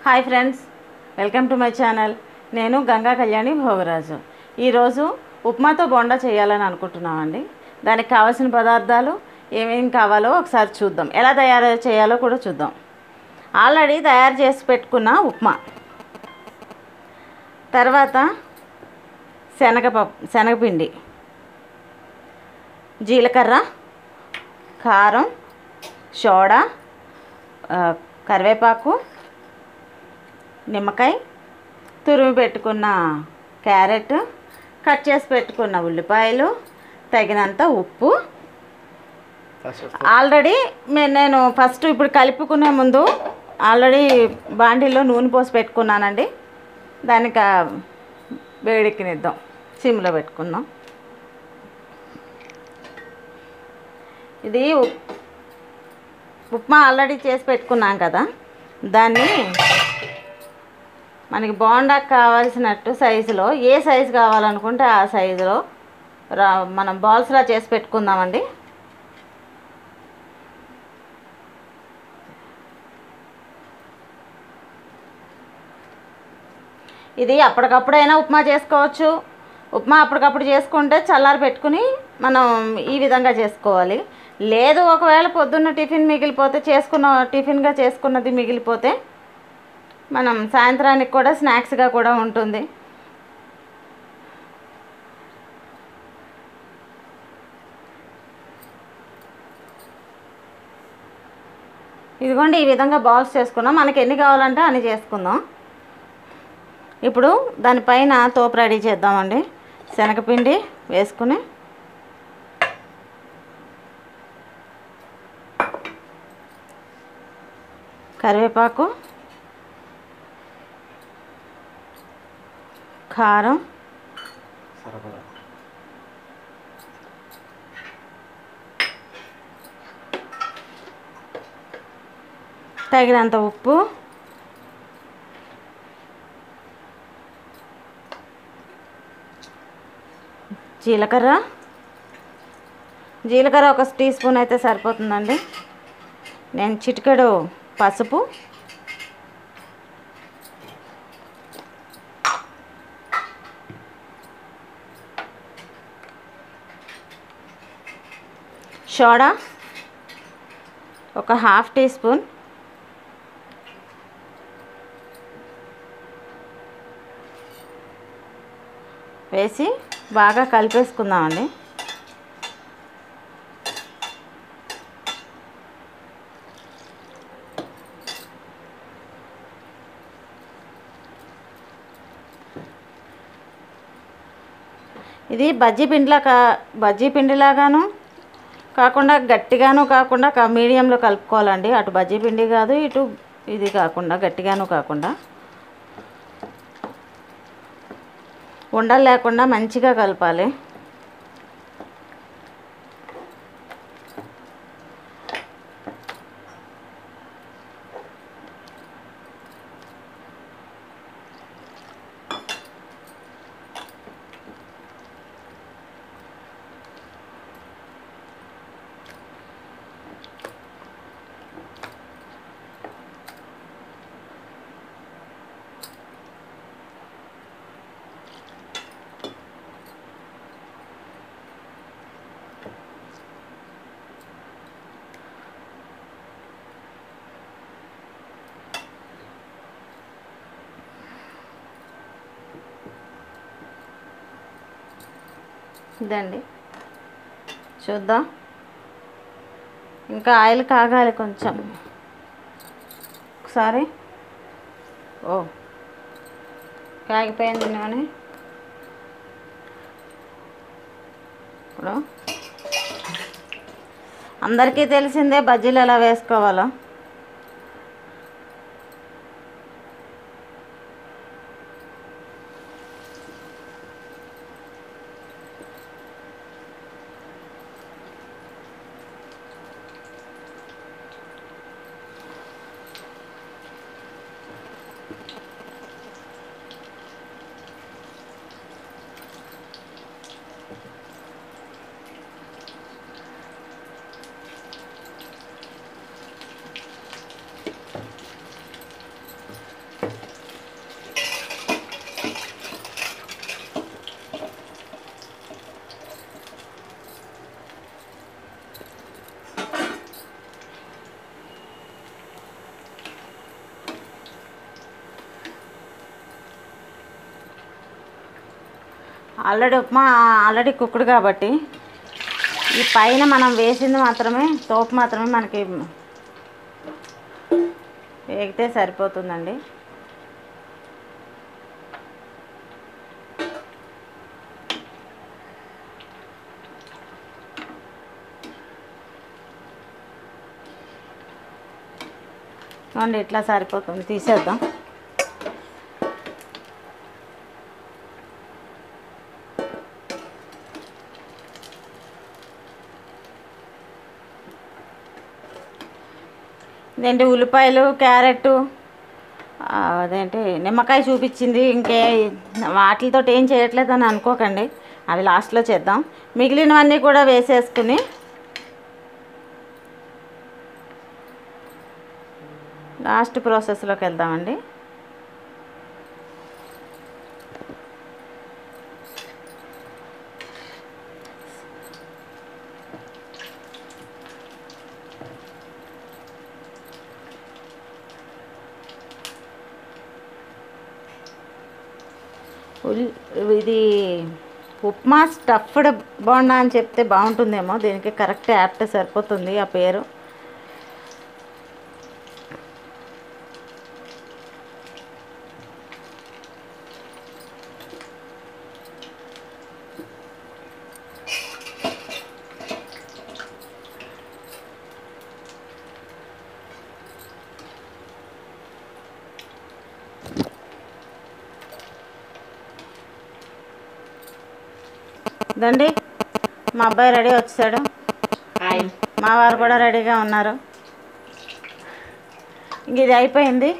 Hi friends welcome to my channel నేను గంగా కళ్యాణి భోగరాజు ఈరోజు ఉప్మాతో బోండా చేయాలని అనుకుంటున్నామండి దానికి కావాల్సిన పదార్థాలు ఏమేం కావాలో ఒకసారి చూద్దాం ఎలా తయారు చేయాలో కూడా చూద్దాం ఆల్రెడీ తయారు చేసి పెట్టుకున్న ఉప్మా తర్వాత శనగపప్పు శనగపిండి జీలకర్ర కారం సోడా ఆ, కరివేపాకు నిమ్మకాయ తురిమి పెట్టుకున్న క్యారెట్ కట్ చేసి పెట్టుకున్న ఉల్లిపాయలు తగినంత ఉప్పు ఆల్రెడీ మే- నేను ఫస్ట్ ఇప్పుడు కలుపుకునే ముందు ఆల్రెడీ బాండీలో నూనె పోసి పెట్టుకున్నానండి దానికి ఆ వేడెక్కినిద్దాం సిమ్లో పెట్టుకుందాం ఇది ఉప్- ఉప్మా ఆల్రెడీ చేసి పెట్టుకున్నాం కదా దాన్ని మనకి బోండాకు కావాల్సినట్టు సైజులో ఏ సైజు కావాలనుకుంటే ఆ సైజులో రా మనం బాల్స్లా చేసి పెట్టుకుందామండి ఇది అప్పటికప్పుడైనా ఉప్మా చేసుకోవచ్చు ఉప్మా అప్పటికప్పుడు చేసుకుంటే చల్లారి పెట్టుకుని మనం ఈ విధంగా చేసుకోవాలి లేదు ఒకవేళ పొద్దున్న టిఫిన్ మిగిలిపోతే చేసుకున్న టిఫిన్గా చేసుకున్నది మిగిలిపోతే మనం సాయంత్రానికి కూడా స్నాక్స్గా కూడా ఉంటుంది ఇదిగోండి ఈ విధంగా బాల్స్ చేసుకున్నాం మనకి ఎన్ని కావాలంటే అన్ని చేసుకుందాం ఇప్పుడు దానిపైన తోపు రెడీ చేద్దామండి శనగపిండి వేసుకుని కరివేపాకు కారం తగినంత ఉప్పు జీలకర్ర జీలకర్ర ఒక టీ స్పూన్ అయితే సరిపోతుందండి నేను చిటికెడు పసుపు సోడా ఒక హాఫ్ టీ స్పూన్ వేసి బాగా కలిపేసుకుందామండి ఇది బజ్జీ పిండిలా కా బజ్జీ పిండిలాగాను కాకుండా గట్టిగాను కాకుండా కా మీడియంలో కలుపుకోవాలండి అటు బజ్జీ పిండి కాదు ఇటు ఇది కాకుండా గట్టిగాను కాకుండా ఉండలు లేకుండా మంచిగా కలపాలి ఇదండి చూద్దాం ఇంకా ఆయిల్ కాగాలి కొంచెం ఒకసారి ఓ కాగిపోయింది నూనె ఇప్పుడు అందరికీ తెలిసిందే బజ్జీలు ఎలా వేసుకోవాలో ఆల్రెడీ ఉప్మా ఆల్రెడీ కుక్కుడు కాబట్టి ఈ పైన మనం వేసింది మాత్రమే తోపు మాత్రమే మనకి వేగితే సరిపోతుందండి చూడండి ఇట్లా సరిపోతుంది తీసేద్దాం ఇదేంటి ఉల్లిపాయలు క్యారెట్ ఆ, అదేంటి నిమ్మకాయ చూపించింది ఇంకే వాటితో ఏం చేయట్లేదు అని అనుకోకండి అవి లాస్ట్లో చేద్దాం మిగిలినవన్నీ కూడా వేసేసుకుని లాస్ట్ ప్రాసెస్లోకి వెళ్దామండి ఉల్- ఇది ఉప్మా స్టఫ్డ్ బోండా అని చెప్తే బాగుంటుందేమో దీనికి కరెక్ట్ యాప్ట్ సరిపోతుంది ఆ పేరు దండి మా అబ్బాయి రెడీ వచ్చాడు హాయ్ మా వారు కూడా రెడీగా ఉన్నారు ఇంక ఇది అయిపోయింది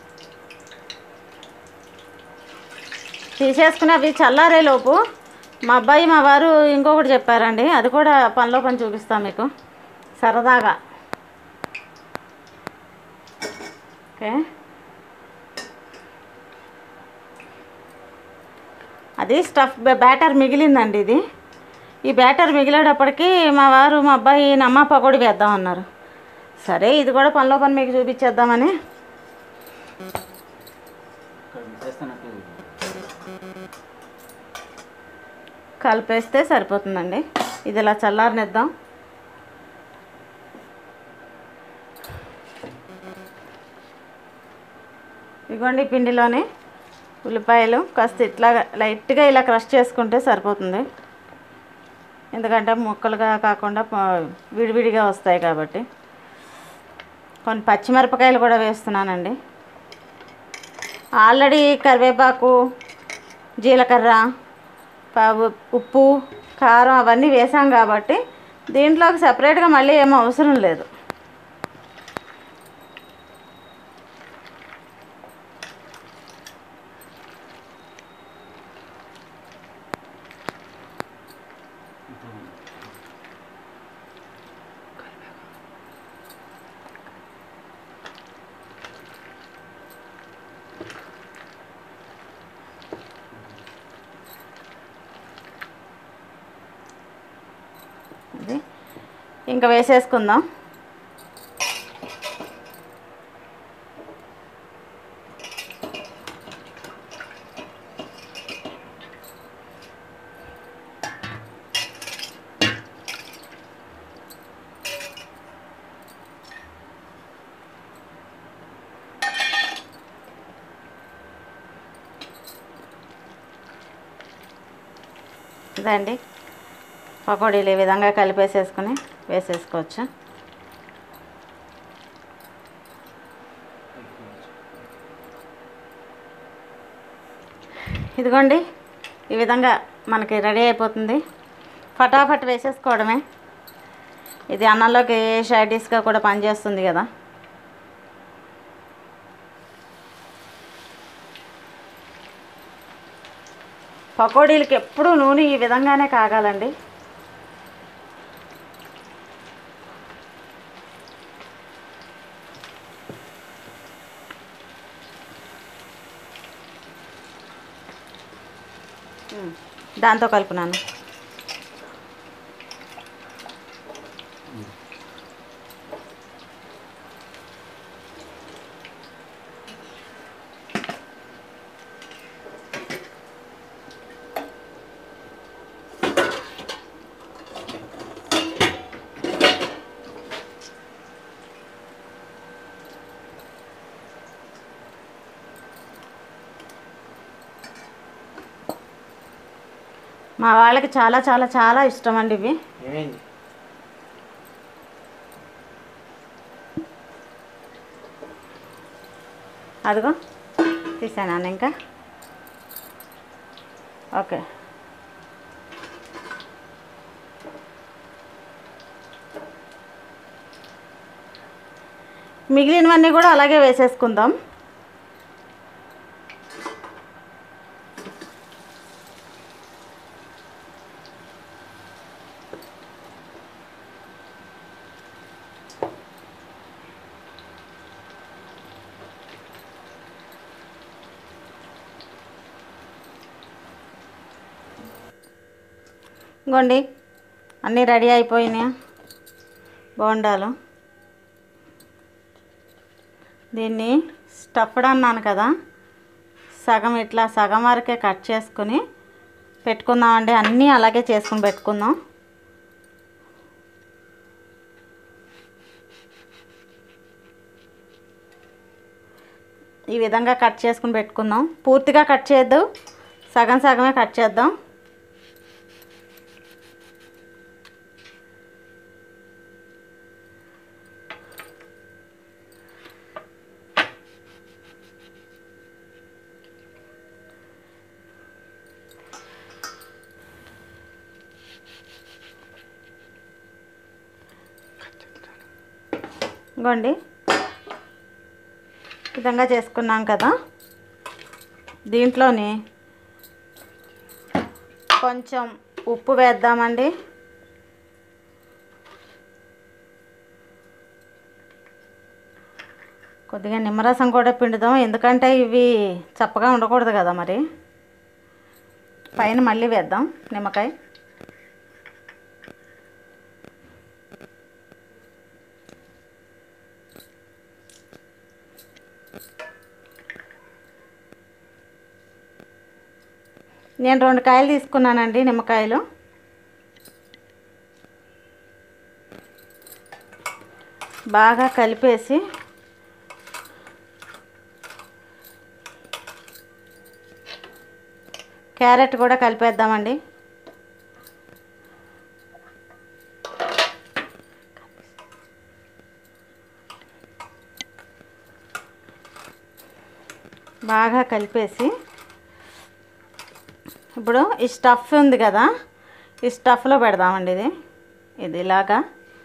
తీసేసుకుని అవి చల్లారే లోపు మా అబ్బాయి మా వారు ఇంకొకటి చెప్పారండి అది కూడా పనిలో పని చూపిస్తాం మీకు సరదాగా ఓకే అది స్టఫ్ బ్యాటర్ మిగిలిందండి ఇది ఈ బ్యాటర్ మిగిలేటప్పటికి మా వారు మా అబ్బాయి నమ్మ పకోడీ వేద్దాం అన్నారు సరే ఇది కూడా పనిలో పని మీకు చూపించేద్దామని చేస్తున్నట్టు కలిపేస్తే సరిపోతుందండి ఇది ఇలా చల్లారనిద్దాం ఇదిగోండి ఈ పిండిలోని ఉల్లిపాయలు కాస్త ఇట్లా లైట్గా ఇలా క్రష్ చేసుకుంటే సరిపోతుంది ఎందుకంటే ముక్కలుగా కాకుండా ప- విడివిడిగా వస్తాయి కాబట్టి కొన్ని పచ్చిమిరపకాయలు కూడా వేస్తున్నానండి ఆల్రెడీ కరివేపాకు జీలకర్ర ప- ఉప్పు కారం అవన్నీ వేసాం కాబట్టి దీంట్లోకి సపరేట్గా మళ్ళీ ఏం అవసరం లేదు ఇది ఇంకా వేసేసుకుందాం ఇదండి పకోడీలు ఈ విధంగా కలిపేసేసుకుని వేసేసుకోవచ్చు ఇదిగోండి ఈ విధంగా మనకి రెడీ అయిపోతుంది ఫటాఫట్ వేసేసుకోవడమే ఇది అన్నంలోకి సైడ్ డిష్గా కూడా పనిచేస్తుంది కదా పకోడీలకి ఎప్పుడూ నూనె ఈ విధంగానే కాగాలండి ఉమ్, దాంతో కలుపునాను మా వాళ్ళకి చాలా చాలా చాలా ఇష్టం అండి ఇవి ఏమైంది అదిగో తీసాను ఇంకా ఓకే మిగిలినవన్నీ కూడా అలాగే వేసేసుకుందాం ఇంకోండి అన్నీ రెడీ అయిపోయినాయి బోండాలు దీన్ని స్టఫ్డ్ అన్నాను కదా సగం ఇట్లా సగం వరకే కట్ చేసుకుని పెట్టుకుందామండి అన్నీ అలాగే చేసుకుని పెట్టుకుందాం ఈ విధంగా కట్ చేసుకుని పెట్టుకుందాం పూర్తిగా కట్ చేయొద్దు సగం సగమే కట్ చేద్దాం ఇగోండి ఈ విధంగా చేసుకున్నాం కదా దీంట్లోని కొంచెం ఉప్పు వేద్దామండి కొద్దిగా నిమ్మరసం కూడా పిండుదాం ఎందుకంటే ఇవి చప్పగా ఉండకూడదు కదా మరి పైన మళ్ళీ వేద్దాం నిమ్మకాయ నేను రెండు కాయలు తీసుకున్నానండి నిమ్మకాయలు బాగా కలిపేసి క్యారెట్ కూడా కలిపేద్దామండి బాగా కలిపేసి ఇప్పుడు ఈ స్టఫ్ ఉంది కదా ఈ స్టఫ్లో పెడదామండి ఇది ఇది ఇలాగా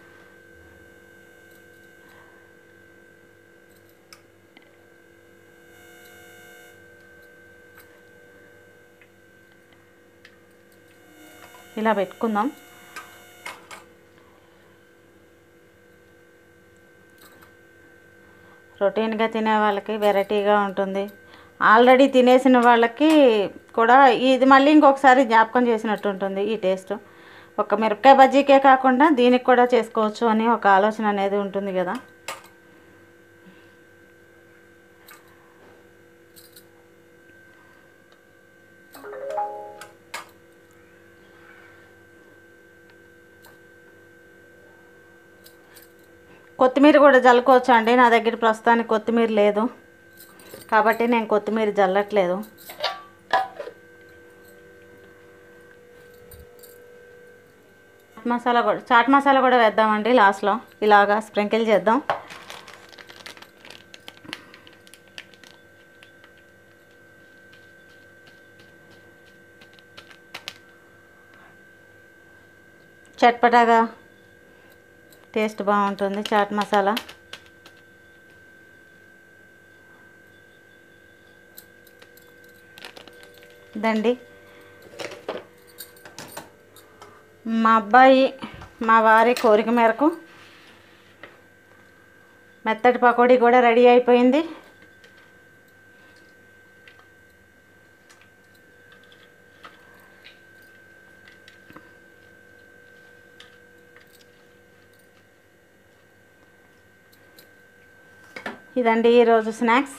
ఇలా పెట్టుకుందాం రొటీన్గా తినే వాళ్ళకి వెరైటీగా ఉంటుంది ఆల్రెడీ తినేసిన వాళ్ళకి కూడా ఇది మళ్ళీ ఇంకొకసారి జ్ఞాపకం చేసినట్టు ఉంటుంది ఈ టేస్ట్ ఒక మిరపకాయ బజ్జీకే కాకుండా దీనికి కూడా చేసుకోవచ్చు అని ఒక ఆలోచన అనేది ఉంటుంది కదా కొత్తిమీర కూడా జల్లుకోవచ్చు అండి నా దగ్గర ప్రస్తుతానికి కొత్తిమీర లేదు కాబట్టి నేను కొత్తిమీర జల్లట్లేదు చాట్ మసాలా కూడా చాట్ మసాలా కూడా వేద్దామండి లాస్ట్లో ఇలాగా స్ప్రింకిల్ చేద్దాం చట్పటాగా టేస్ట్ బాగుంటుంది చాట్ మసాలా ఇదండి మా అబ్బాయి మా వారి కోరిక మేరకు మెత్తటి పకోడీ కూడా రెడీ అయిపోయింది ఇదండి ఈరోజు స్నాక్స్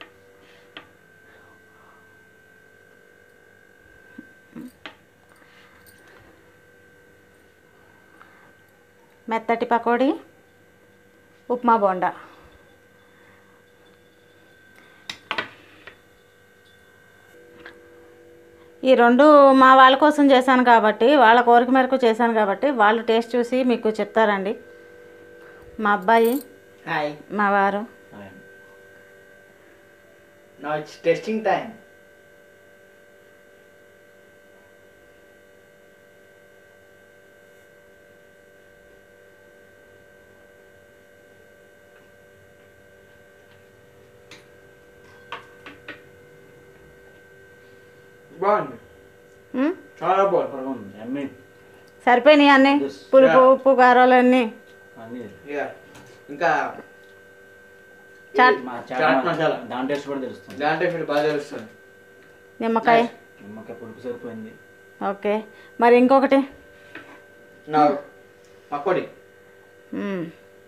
మెత్తటి పకోడీ ఉప్మా బోండా ఈ రెండు మా వాళ్ళ కోసం చేశాను కాబట్టి వాళ్ళ కోరిక మేరకు చేశాను కాబట్టి వాళ్ళు టేస్ట్ చూసి మీకు చెప్తారండి మా అబ్బాయి హాయ్ మా వారు నౌ ఇట్స్ టెస్టింగ్ టైం బాగుంది ఉమ్? చాలా బాగుంది సూపర్గా ఉంది అమ్మి సరిపోయినాయి అన్నీ Yes. పులుపు Yeah. ఉప్పు కారాలు అన్నీ అన్నీ ఇక ఇంకా చాట్ మా చాట్ చాట్ మసాలా. దాని టేస్ట్ కూడా తెలుస్తుంది దాంట్లో ఇప్పుడు బాగా తెలుస్తుంది నిమ్మకాయ నిమ్మకాయ పులుపు సరిపోయింది ఓకే మరి ఇంకొకటి నా పకోడీ ఉమ్.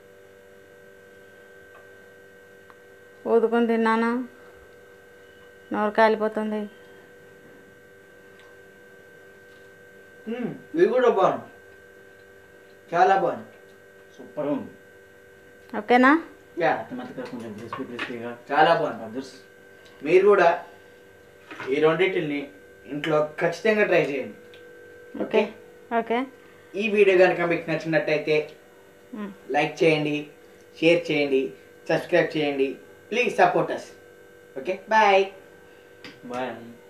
ఊదుకొని తిన్నానా నోరు కాలిపోతుంది మ్మ్, ఇది కూడా బాగుంది చాలా బాగుంది సూపర్గా ఉంది ఓకేనా యా మెత్త మెత్తగా కొంచెం క్రిస్పీ క్రిస్పీగా చాలా బాగుంది అదర్స్ మీరు కూడా ఈ రెండింటిని ఇంట్లో ఖచ్చితంగా ట్రై చేయండి ఓకే ఓకే ఈ వీడియో కనుక మీకు నచ్చినట్టయితే ఉమ్. లైక్ చేయండి షేర్ చేయండి సబ్స్క్రైబ్ చేయండి please support us okay bye bye